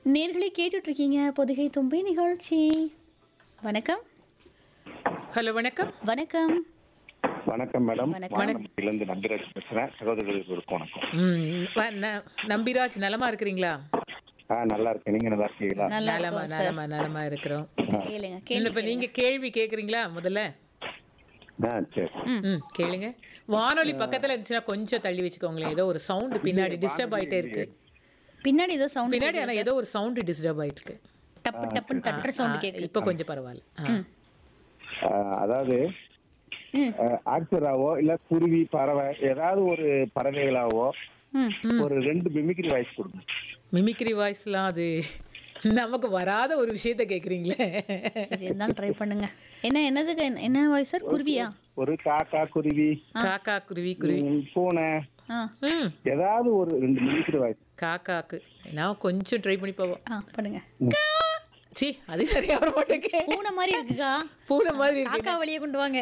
நேர்களை கேட்டுட்டு இருக்கீங்க பொதிகை தும்பி நிகழ்ச்சி வணக்கம் ஹலோ வணக்கம் வணக்கம் வணக்கம் மேடம் வணக்கம். வானம்பட்டியிலிருந்து நம்பிராஜ் பேசுறேன் சகோதரர்களுக்கு ஒரு வணக்கம் ம், வ- ந- நம்பிராஜ் நலமா இருக்கிறீங்களா ஆ நல்லா இருக்கேன் நீங்க நல்லா இருக்கீங்களா நல்லா நலமா இருக்கும் சார் நலமா நலமா இருக்கிறோம் கேளுங்க இல்ல, கேள்வி இப்ப நீங்க கேள்வி கேக்குறீங்களா முதல்ல ஆ சரி ம் கேளுங்க வானொலி பக்கத்துல இருந்துச்சுன்னா கொஞ்சம் தள்ளி வச்சுக்கோங்களேன் ஏதோ ஒரு சவுண்ட் பின்னாடி டிஸ்டர்ப் ஆயிட்டே இருக்கு பின்னாடி ஏதோ சவுண்ட் பின்னாடி ஆனா ஏதோ ஒரு சவுண்ட் டிஸ்டர்ப் ஆயிட்டு இருக்கு டப்பு டப்புன்னு தட்டுற சவுண்ட் ஆ, கேக்கு இப்ப கொஞ்சம் பரவாயில்ல ஆ. ஆ, அதாவது ம். ஆக்டராவோ இல்ல குருவி பறவை ஏதாவது ஒரு பறவைகளாவோ ம் ஒரு ரெண்டு மிமிக்ரி வாய்ஸ் கொடுங்க மிமிக்ரி வாய்ஸ்லாம் அது நமக்கு வராத ஒரு விஷயத்த கேக்குறீங்களே சரி இருந்தாலும் ட்ரை பண்ணுங்க என்ன என்னதுக்கு என்ன- என்ன வாய்ஸ் சார் குருவியா ஒரு காக்கா குருவி காக்கா குருவி குருவி ம், பூனை ஆ ம் ஏதாவது ஒரு ரெண்டு மிமிக்ரி வாய்ஸ் காக்காக்கு நான் கொஞ்சம் ட்ரை பண்ணி போவோம் ஆ பண்ணுங்க சி அது சரியா வர மாட்டேங்க பூனை மாதிரி இருக்குக்கா பூனை மாதிரி இருக்கு காக்கா வெளியே கொண்டு வாங்க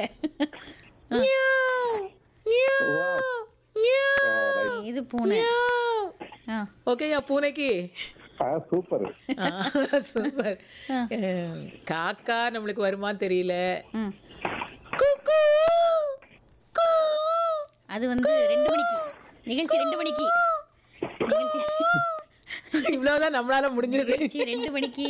இது பூனை ஆ ஓகேயா பூனைக்கு சூப்பர் சூப்பர் காக்கா நம்மளுக்கு வருமான்னு தெரியல ம் குக்கு, கூ. அது வந்து ரெண்டு மணிக்கு நிகழ்ச்சி ரெண்டு மணிக்கு நிகழ்ச்சி இவ்வளவுதான் நம்மளால முடிஞ்சது நிகழ்ச்சி ரெண்டு மணிக்கு